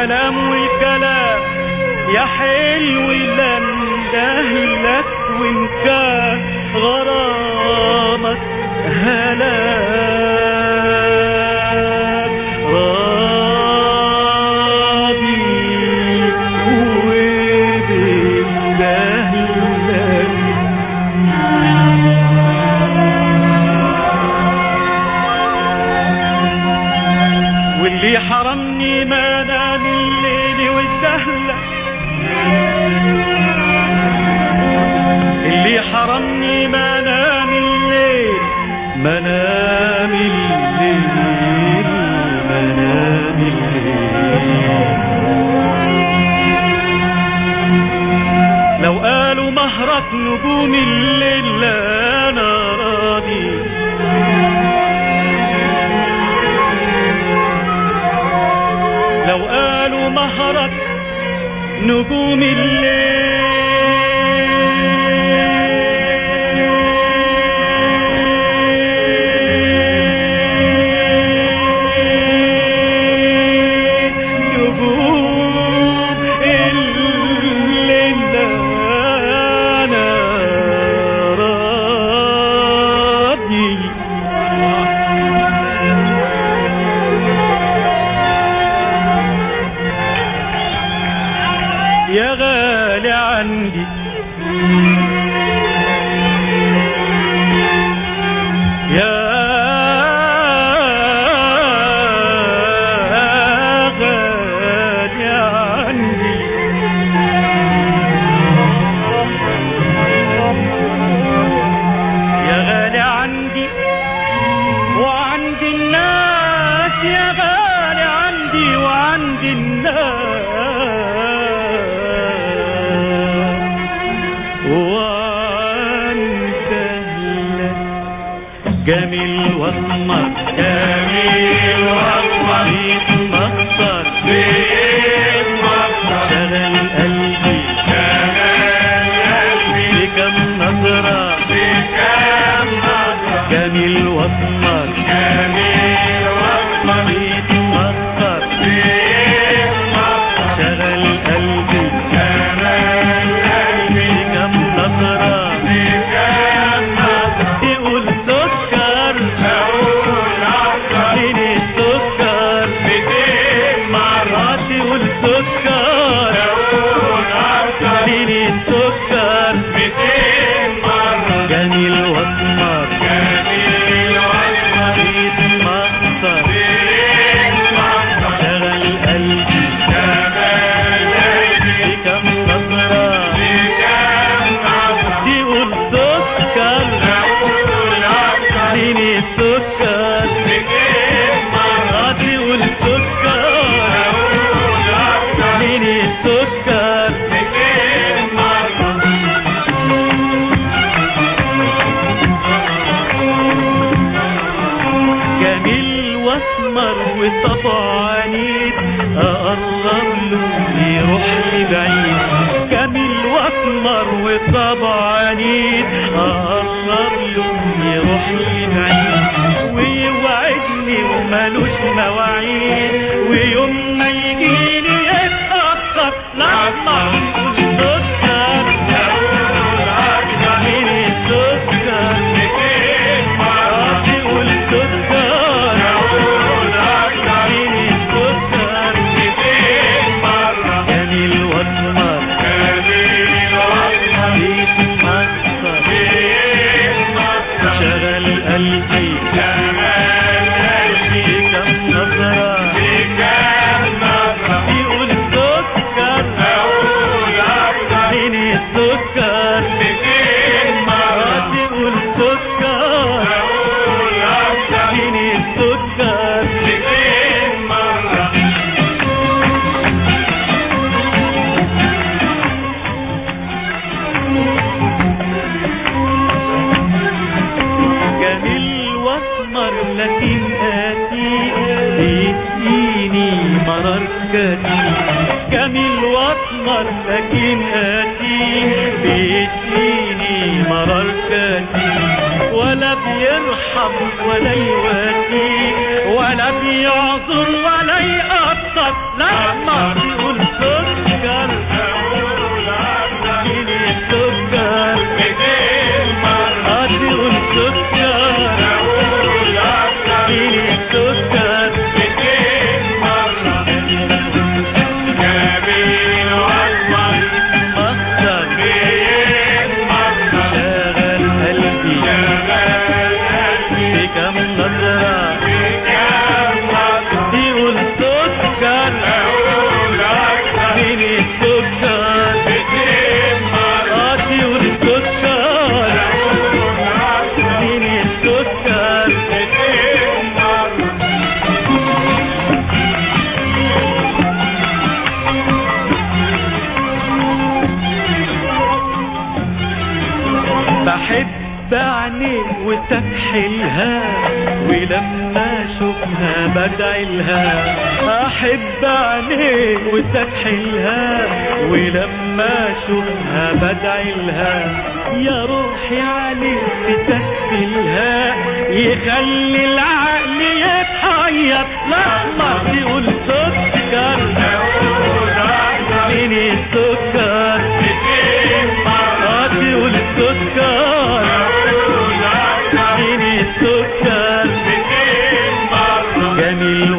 كلام والكلام يا حلو لا اندهلك وان كان غرامك هلاك راضي وبندهلك واللي حرمني ما نام الليل والدهلة اللي حرمني ما نام الليل ما نام الليل ما نام الليل لو قالوا مهرك نجوم الليل لا انا راضي لو قالوا مهرك نجوم الليل نجوم الليل انا راضي يا غالي عندي يا غالي عندي يا غالي عندي وعند الناس يا غالي عندي وعند الناس وانت لك جميل واسمر جميل واسمر بيتمخطر بيتمخطر شغل قلبي شغل قلبي بكم نظرة بكم نظرة جميل واسمر جميل واسمر بيتمخطر بيتمخطر شغل قلبي شغل قلبي بكم نظرة بكم نظرة يقول سكر اقول عسل من السكر ميتين مرات يقول سكر اقول عسل من السكر ميتين مرة جميل واسمر جميل واسمر بيتمخطر بيتمخطر شغل قلبي شغل قلبي بكم نظرة بكم نظرة تقول سكر اقول عسل من السكر ميتين مرة تقول سكر اقول عسل من السكر ميتين مرة جميل واسمر وطبع عنيد اقرب له يروح لي بعيد جميل واسمر وطبع عنيد اقرب له يروح لي بعيد ويوعدني ومالوش مواعيد ويوم ما يجيني يتأخر لما نقول سكر من السكر آه، تقول سكر من السكر جميل واسمر بيتمخطر شغل قلبي بكم نظرة يقول سكر من السكر آه، تقول سكر من السكر جميل واسمر لكن قاسي بيديني مرار كتير جميل واسمر لكن قاسي بيديني مرار كتير ولا بيرحم ولا يواسي ولا بي يعذر ولا يقطر لما تقول سكر اديني السكر اه تقول سكر اديني السكر مصدر شغل قلبي في كم نظرة تقول سكر اديني السكر اه تقول سكر اديني السكر بحب عينيك وتكحلها ولما اشوفها بدعي لها احب عينيك وتكحلها ولما اشوفها بدعي لها يا روحي عليك تكفلها يخلي العقل يتحير لما تقول سكر اديني السكر اه تقول السكر اديني السكر جميل